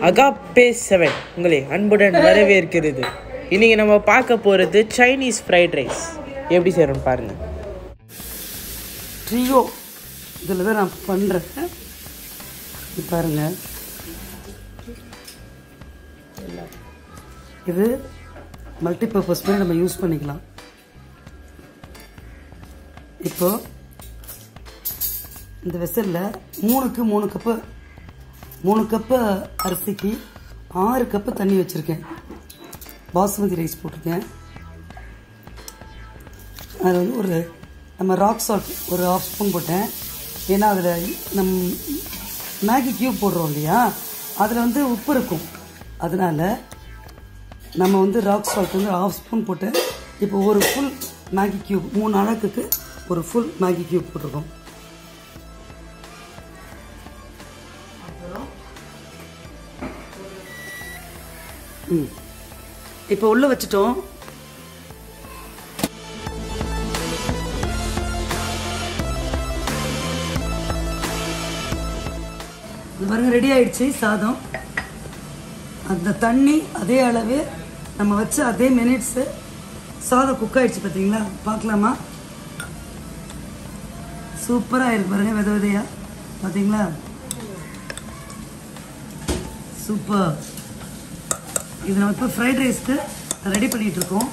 agape seven உங்களை அன்புடன் வரவேற்கிறது இன்னைக்கு நம்ம பார்க்க போகிறது சைனீஸ் ஃப்ரைட் ரைஸ் எப்படி செய்யறோம்னு பாருங்க ட்ரியோ இதில் தான் நான் பண்ணுறேன் இது பாருங்க இது மல்டிபர்பஸ் மாதிரி நம்ம யூஸ் பண்ணிக்கலாம் இப்போ இந்த வெசலில் மூணுக்கு மூணு கப்பு மூணு கப்பு அரிசிக்கு ஆறு கப்பு தண்ணி வச்சுருக்கேன் பாஸ்மதி ரைஸ் போட்டிருக்கேன் அது வந்து ஒரு நம்ம ராக் சால்ட் ஒரு ஹாஃப் ஸ்பூன் போட்டேன் ஏன்னா அதில் நம் மேகி கியூப் போடுறோம் இல்லையா அதில் வந்து உப்பு இருக்கும் அதனால நம்ம வந்து ராக் சால்ட் வந்து ஹாஃப் ஸ்பூன் போட்டு இப்போ ஒரு ஃபுல் மேகி கியூப் மூணு அழகுக்கு ஒரு ஃபுல் மேகி கியூப் போட்டிருக்கோம் ம் இப்போ உள்ளே வச்சுட்டோம் இது பாருங்க ரெடி ஆயிடுச்சு சாதம் அந்த தண்ணி அதே அளவு நம்ம வச்ச அதே மினிட்ஸு சாதம் குக் ஆயிடுச்சு பார்த்தீங்களா பார்க்கலாமா சூப்பராக இருக்கு பாருங்க வித விதையா பார்த்தீங்களா சூப்பர் இது நம்ம இப்போ ஃப்ரைட் ரைஸ்க்கு ரெடி பண்ணிட்டு இருக்கோம்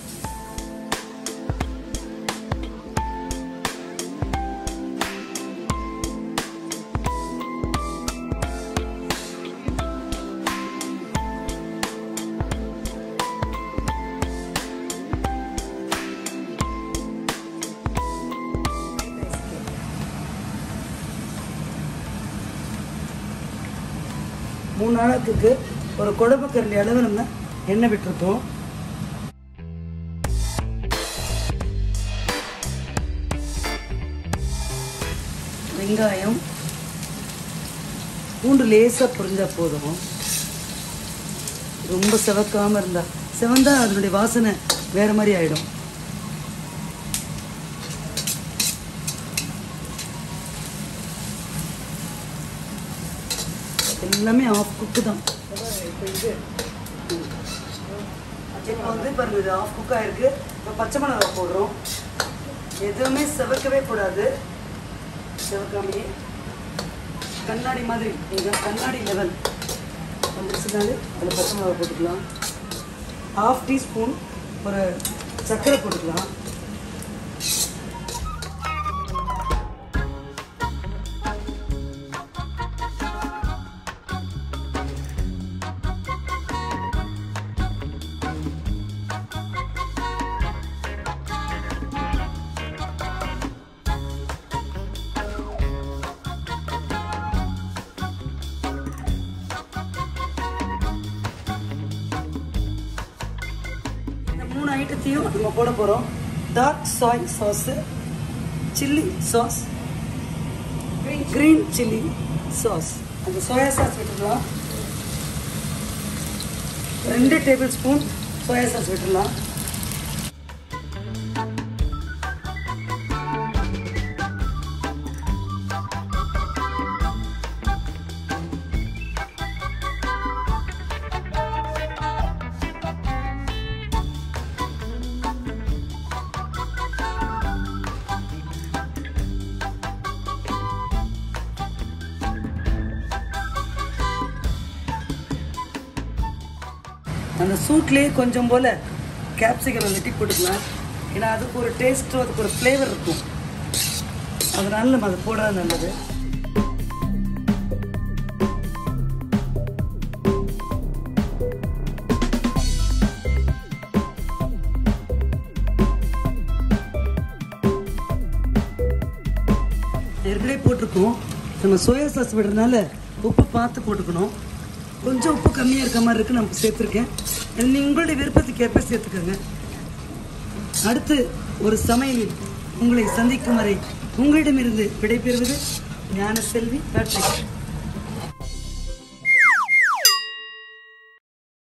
மூணு நாளத்துக்கு ஒரு குழம்பு கரண்டி அளவு நம்ம எண்ணெய் விட்டுருக்கோம் வெங்காயம் பூண்டு லேசாக புரிஞ்சா போதும் ரொம்ப செவக்காம இருந்தா செவந்தா அதனுடைய வாசனை வேற மாதிரி ஆயிடும் எல்லாமே ஆஃப் குக்கு தான் இப்போ வந்து பாருங்க இது ஆஃப் குக் ஆயிருக்கு இப்போ பச்சை மிளகாய் போடுறோம் எதுவுமே செவக்கவே கூடாது செவக்காமையே கண்ணாடி மாதிரி நீங்கள் கண்ணாடி லெவல் வந்துருச்சுனாலே அதில் பச்சை மிளகாய் போட்டுக்கலாம் ஹாஃப் டீஸ்பூன் ஒரு சர்க்கரை போட்டுக்கலாம் இந்த மூணு ஐட்டத்தையும் நம்ம போட போகிறோம் dark soy sauce chilli sauce green chilli sauce அந்த சோயா சாஸ் விட்டுடலாம் ரெண்டு டேபிள் ஸ்பூன் சோயா சாஸ் விட்டுடலாம் அந்த சூட்லேயே கொஞ்சம் போல் கேப்சிகம் வெட்டி போட்டுக்கலாம் ஏன்னா அதுக்கு ஒரு டேஸ்ட்டும் அதுக்கு ஒரு ஃப்ளேவர் இருக்கும் அதனால நம்ம அதை போடுறது நல்லது ஏற்கனவே போட்டிருக்கோம் நம்ம சோயா சாஸ் விடுறதுனால உப்பு பார்த்து போட்டுக்கணும் கொஞ்சம் உப்பு கம்மியாக இருக்க மாதிரி இருக்கு நம்ம சேர்த்துருக்கேன் நீங்கள் உங்களுடைய விருப்பத்துக்கு ஏற்ப சேர்த்துக்கோங்க அடுத்து ஒரு சமையலில் உங்களை சந்திக்கும் வரை உங்களிடமிருந்து விடைபெறுவது ஞான செல்வி பேட்ரிக்